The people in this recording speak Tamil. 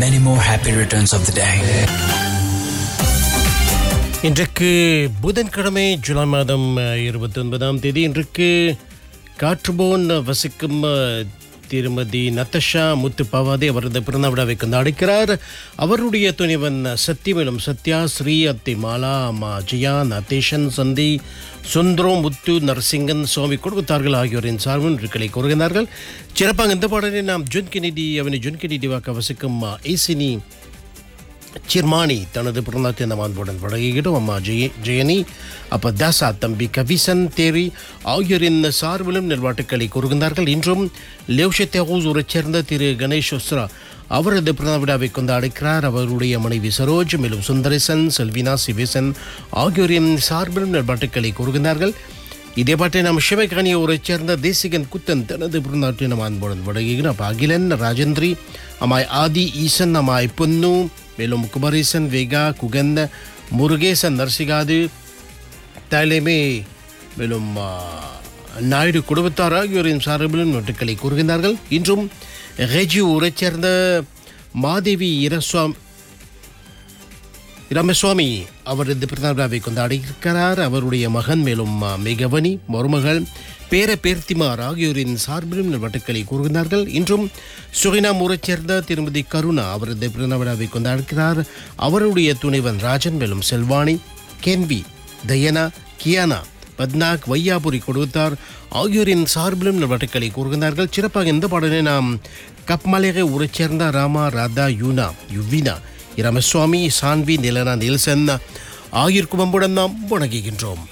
many more happy returns of the day. இன்றைக்கு புதன்கிழமை ஜூலை மாதம் இருபத்தி ஒன்பதாம் தேதி இன்றைக்கு காற்றுபோன் வசிக்கும் அஹ், திருமதி நத்தஷா முத்து பவாதி அவரது பிறந்த விழாவை கொண்டாடுகிறார் அவருடைய துணிவன் சத்தியமேலும் சத்யா ஸ்ரீ அத்தி மாலா அம்மா ஜியா நதேஷன் சந்தி சுந்தரம் முத்து நரசிங்கன் சுவாமி குடும்பத்தார்கள் ஆகியோரின் சார்பில் இருக்களை கூறுகிறார்கள் சிறப்பாக இந்த பாடலை நாம் ஜுன் கெனிடி அவனை ஜுன் கெனிடி வாக்க வசிக்கும் ஏசினி சிர்மானி தனது பிறந்தாத்தை அந்த மாண்புடன் வழங்கிக்கிட்டும் அம்மா ஜெய ஜெயனி அப்ப தாசா தம்பி கவிசன் தேரி ஆகியோரின் சார்பிலும் நல்வாட்டுக்களை கூறுகின்றார்கள் இன்றும் லேவ்ஷத்தேகூசூரைச் சேர்ந்த திரு கணேஷ் ஒஸ்ரா அவரது பிறந்த விழாவை கொண்டாடுகிறார் அவருடைய மனைவி சரோஜ் மேலும் சுந்தரேசன் செல்வினா சிவேசன் ஆகியோரின் சார்பிலும் நல்வாட்டுக்களை கூறுகின்றார்கள் இதே பாட்டை நாம் சிவகாணிய ஊரைச் சேர்ந்த தேசிகன் குத்தன் தனது பிறந்தாட்டை நம் அன்புடன் வழங்குகிறோம் அப்ப அகிலன் ராஜேந்திரி அம்மாய் ஆதி ஈசன் அம்மாய் பொன்னு மேலும் குமரேசன் வேகா குகந்த முருகேசன் நர்சிகாது தலைமை மேலும் ஆ, நாயுடு குடும்பத்தார் ஆகியோரின் சார்பிலும் நோட்டுக்களை கூறுகின்றார்கள் இன்றும் ரெஜி ஊரைச் சேர்ந்த மாதேவி இரஸ்வாமி ராமசுவாமி அவரது பிறந்த விழாவை கொண்டாடி இருக்கிறார் அவருடைய மகன் மேலும் அஹ், மிகவனி மருமகள் பேர பேர்த்திமார் ஆகியோரின் சார்பிலும் வட்டுக்களை கூறுகிறார்கள் இன்றும் சுகினாம் ஊரைச் சேர்ந்த திருமதி கருணா அவரது பிறந்த விழாவை கொண்டாடுகிறார் அவருடைய துணைவன் ராஜன் மேலும் செல்வாணி கேன்வி தயனா கியானா பத்னாக் வையாபுரி கொடுத்தார் ஆகியோரின் சார்பிலும் வட்டுக்களை கூறுகிறார்கள் சிறப்பாக இந்த பாடலை நாம் கப்மலேக ஊரைச் சேர்ந்த ராமா ராதா யூனா யுவினா இரமசுவாமி சான்வி நிலனா நில்சன் ஆகியோருக்கும் அம்புடன் நாம் வணங்குகின்றோம்